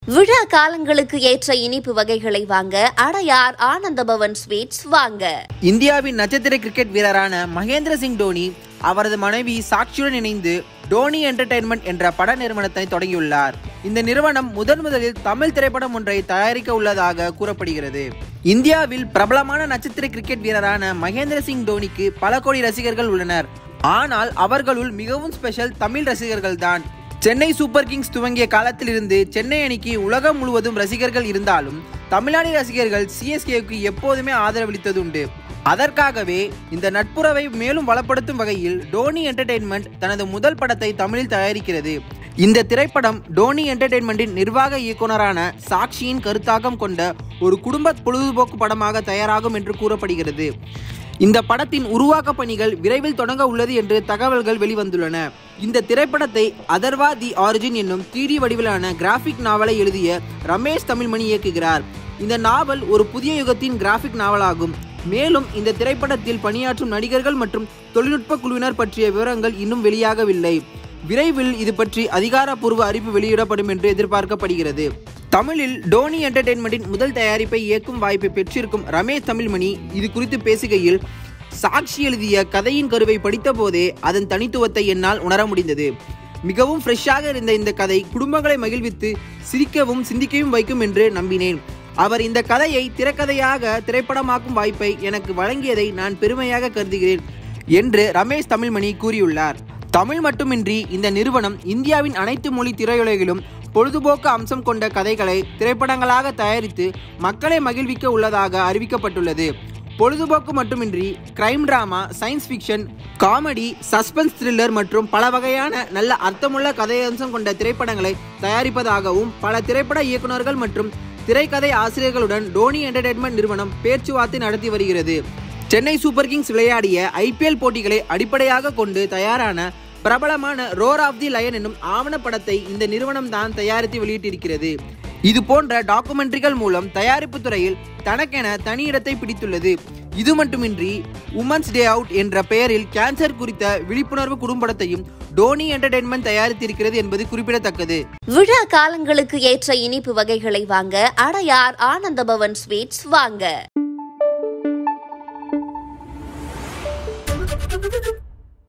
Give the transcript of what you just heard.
விழா காலங்களுக்கு ஏற்ற இனிப்பு வகைகளை வாங்க அடையார் ஆனந்தபவன் ஸ்வீட்ஸ் வாங்க இந்தியாவின் நட்சத்திர கிரிக்கெட் வீரரான மகேந்திர சிங் டோனி அவரது மனைவி சாக்ஷியுடன் இணைந்து டோனி என்டர்டைன்மெண்ட் என்ற பட நிறுவனத்தை தொடங்கியுள்ளார் இந்த நிறுவனம் முதன் முதலில் தமிழ் திரைப்படம் ஒன்றை தயாரிக்க உள்ளதாக கூறப்படுகிறது இந்தியாவில் பிரபலமான நட்சத்திர கிரிக்கெட் வீரரான மகேந்திர சிங் டோனிக்கு பல கோடி ரசிகர்கள் உள்ளனர் ஆனால் அவர்களுள் மிகவும் ஸ்பெஷல் தமிழ் ரசிகர்கள்தான் சென்னை சூப்பர் கிங்ஸ் துவங்கிய காலத்திலிருந்து சென்னை அணிக்கு உலகம் முழுவதும் ரசிகர்கள் இருந்தாலும் தமிழ்நாடு ரசிகர்கள் சிஎஸ்கேவுக்கு எப்போதுமே ஆதரவளித்ததுண்டு அதற்காகவே இந்த நட்புறவை மேலும் வளப்படுத்தும் வகையில் டோனி என்டர்டெயின்மெண்ட் தனது முதல் படத்தை தமிழில் தயாரிக்கிறது இந்த திரைப்படம் டோனி என்டர்டெயின்மெண்டின் நிர்வாக இயக்குனரான சாக்ஷியின் கருத்தாக்கம் கொண்ட ஒரு குடும்ப பொழுதுபோக்கு படமாக தயாராகும் என்று கூறப்படுகிறது இந்த படத்தின் உருவாக்க பணிகள் விரைவில் தொடங்க உள்ளது என்று தகவல்கள் வெளிவந்துள்ளன இந்த திரைப்படத்தை அதர்வா தி ஆரிஜின் என்னும் தீடி வடிவிலான கிராஃபிக் நாவலை எழுதிய ரமேஷ் தமிழ்மணி இயக்குகிறார் இந்த நாவல் ஒரு புதிய யுகத்தின் கிராஃபிக் நாவலாகும் மேலும் இந்த திரைப்படத்தில் பணியாற்றும் நடிகர்கள் மற்றும் தொழில்நுட்ப குழுவினர் பற்றிய விவரங்கள் இன்னும் வெளியாகவில்லை விரைவில் இது பற்றி அதிகாரப்பூர்வ அறிவிப்பு வெளியிடப்படும் என்று எதிர்பார்க்கப்படுகிறது தமிழில் டோனி என்டர்டெயின்மெண்டின் முதல் தயாரிப்பை இயக்கும் வாய்ப்பை பெற்றிருக்கும் ரமேஷ் தமிழ்மணி இது குறித்து பேசுகையில் சாக்ஷி எழுதிய கதையின் கருவை படித்த போதே அதன் தனித்துவத்தை என்னால் உணர முடிந்தது மிகவும் ஃப்ரெஷ்ஷாக இருந்த இந்த கதை குடும்பங்களை மகிழ்வித்து சிரிக்கவும் சிந்திக்கவும் வைக்கும் என்று நம்பினேன் அவர் இந்த கதையை திரைக்கதையாக திரைப்படமாக்கும் வாய்ப்பை எனக்கு வழங்கியதை நான் பெருமையாக கருதுகிறேன் என்று ரமேஷ் தமிழ்மணி கூறியுள்ளார் தமிழ் மட்டுமின்றி இந்த நிறுவனம் இந்தியாவின் அனைத்து மொழி திரையுலகிலும் பொழுதுபோக்கு அம்சம் கொண்ட கதைகளை திரைப்படங்களாக தயாரித்து மக்களை மகிழ்விக்க உள்ளதாக அறிவிக்கப்பட்டுள்ளது பொழுதுபோக்கு மட்டுமின்றி crime drama science fiction comedy suspense thriller மற்றும் பல வகையான நல்ல அர்த்தமுள்ள கதையம்சம் கொண்ட திரைப்படங்களை தயாரிப்பதாகவும் பல திரைப்பட இயக்குநர்கள் மற்றும் திரைக்கதை ஆசிரியர்களுடன் டோனி என்டர்டைன்மெண்ட் நிறுவனம் பேச்சுவார்த்தை நடத்தி வருகிறது சென்னை சூப்பர் கிங்ஸ் விளையாடிய ஐபிஎல் போட்டிகளை அடிப்படையாக கொண்டு தயாரான பிரபலமான ரோர் ஆஃப் தி லயன் என்னும் ஆவணப்படத்தை இந்த நிறுவனம் தான் தயாரித்து வெளியிட்டிருக்கிறது இது போன்ற டாக்குமெண்ட்ரிகள் மூலம் தயாரிப்பு துறையில் தனக்கென தனி இடத்தை பிடித்துள்ளது இது மட்டுமின்றி உமன்ஸ் டே அவுட் என்ற பெயரில் கேன்சர் குறித்த விழிப்புணர்வு குறும்படத்தையும் டோனி என்டர்டைன்மெண்ட் தயாரித்திருக்கிறது என்பது குறிப்பிடத்தக்கது விழா காலங்களுக்கு ஏற்ற இனிப்பு வகைகளை வாங்க அடையார் ஆனந்தபவன் ஸ்வீட்ஸ் வாங்க